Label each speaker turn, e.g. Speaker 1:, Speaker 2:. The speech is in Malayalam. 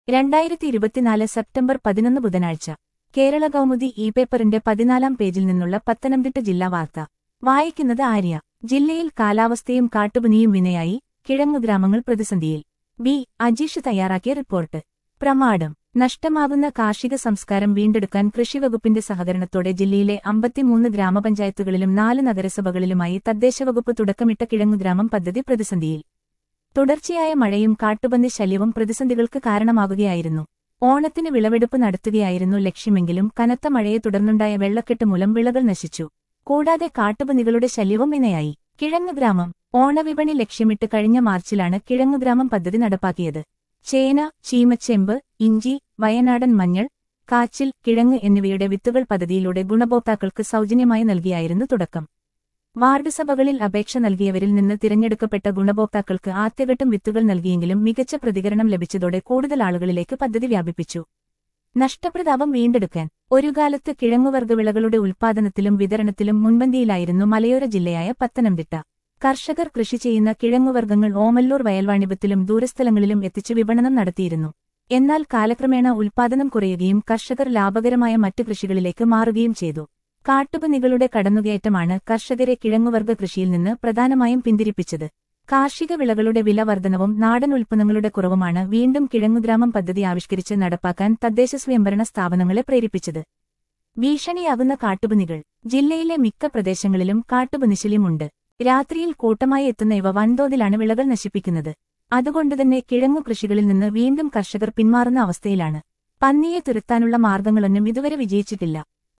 Speaker 1: രണ്ടായിരത്തി ഇരുപത്തിനാല് സെപ്റ്റംബർ പതിനൊന്ന് ബുധനാഴ്ച കേരള കൗമുദി ഇ പേപ്പറിന്റെ പതിനാലാം പേജിൽ നിന്നുള്ള പത്തനംതിട്ട ജില്ലാ വാർത്ത വായിക്കുന്നത് ആര്യ ജില്ലയിൽ കാലാവസ്ഥയും കാട്ടുപനിയും വിനയായി കിഴങ്ങുഗ്രാമങ്ങൾ പ്രതിസന്ധിയിൽ ബി അജീഷ് തയ്യാറാക്കിയ റിപ്പോർട്ട് പ്രമാണം നഷ്ടമാകുന്ന കാർഷിക സംസ്കാരം വീണ്ടെടുക്കാൻ കൃഷിവകുപ്പിന്റെ സഹകരണത്തോടെ ജില്ലയിലെ അമ്പത്തിമൂന്ന് ഗ്രാമപഞ്ചായത്തുകളിലും നാല് നഗരസഭകളിലുമായി തദ്ദേശവകുപ്പ് തുടക്കമിട്ട കിഴങ്ങുഗ്രാമം പദ്ധതി പ്രതിസന്ധിയിൽ തുടർച്ചയായ മഴയും കാട്ടുപന്നി ശല്യവും പ്രതിസന്ധികൾക്ക് കാരണമാകുകയായിരുന്നു ഓണത്തിന് വിളവെടുപ്പ് നടത്തുകയായിരുന്നു ലക്ഷ്യമെങ്കിലും കനത്ത മഴയെ തുടർന്നുണ്ടായ വെള്ളക്കെട്ട് മൂലം വിളകൾ നശിച്ചു കൂടാതെ കാട്ടുപന്നികളുടെ ശല്യവും ഇനയായി കിഴങ്ങുഗ്രാമം ഓണവിപണി ലക്ഷ്യമിട്ട് കഴിഞ്ഞ മാർച്ചിലാണ് കിഴങ്ങുഗ്രാമം പദ്ധതി നടപ്പാക്കിയത് ചേന ചീമച്ചെമ്പ് ഇഞ്ചി വയനാടൻ മഞ്ഞൾ കാച്ചിൽ കിഴങ്ങ് എന്നിവയുടെ വിത്തുകൾ പദ്ധതിയിലൂടെ ഗുണഭോക്താക്കൾക്ക് സൗജന്യമായി നൽകിയായിരുന്നു തുടക്കം വാർഡ് സഭകളിൽ അപേക്ഷ നൽകിയവരിൽ നിന്ന് തിരഞ്ഞെടുക്കപ്പെട്ട ഗുണഭോക്താക്കൾക്ക് ആദ്യഘട്ടം വിത്തുകൾ നൽകിയെങ്കിലും മികച്ച പ്രതികരണം ലഭിച്ചതോടെ കൂടുതൽ ആളുകളിലേക്ക് പദ്ധതി വ്യാപിപ്പിച്ചു നഷ്ടപ്രതാപം വീണ്ടെടുക്കാൻ ഒരു കാലത്ത് കിഴങ്ങുവർഗ്ഗവിളകളുടെ ഉൽപ്പാദനത്തിലും വിതരണത്തിലും മുൻപന്തിയിലായിരുന്നു മലയോര ജില്ലയായ പത്തനംതിട്ട കർഷകർ കൃഷി ചെയ്യുന്ന കിഴങ്ങുവർഗ്ഗങ്ങൾ ഓമല്ലൂർ വയൽവാണിഭത്തിലും ദൂരസ്ഥലങ്ങളിലും എത്തിച്ചു വിപണനം നടത്തിയിരുന്നു എന്നാൽ കാലക്രമേണ ഉൽപ്പാദനം കുറയുകയും കർഷകർ ലാഭകരമായ മറ്റു കൃഷികളിലേക്ക് മാറുകയും ചെയ്തു കാട്ടുപന്നികളുടെ കടന്നുകയറ്റമാണ് കർഷകരെ കിഴങ്ങുവർഗ്ഗ കൃഷിയിൽ നിന്ന് പ്രധാനമായും പിന്തിരിപ്പിച്ചത് കാർഷിക വിളകളുടെ വില വർധനവും നാടൻ ഉൽപ്പന്നങ്ങളുടെ കുറവുമാണ് വീണ്ടും കിഴങ്ങുഗ്രാമം പദ്ധതി ആവിഷ്കരിച്ച് നടപ്പാക്കാൻ തദ്ദേശ സ്വയംഭരണ സ്ഥാപനങ്ങളെ പ്രേരിപ്പിച്ചത് ഭീഷണിയാകുന്ന കാട്ടുപന്നികൾ ജില്ലയിലെ മിക്ക പ്രദേശങ്ങളിലും കാട്ടുപന്നിശല്യമുണ്ട് രാത്രിയിൽ കൂട്ടമായി എത്തുന്ന ഇവ വൻതോതിലാണ് വിളകൾ നശിപ്പിക്കുന്നത് അതുകൊണ്ടുതന്നെ കിഴങ്ങു കൃഷികളിൽ നിന്ന് വീണ്ടും കർഷകർ പിന്മാറുന്ന അവസ്ഥയിലാണ് പന്നിയെ തുരത്താനുള്ള മാർഗങ്ങളൊന്നും ഇതുവരെ വിജയിച്ചിട്ടില്ല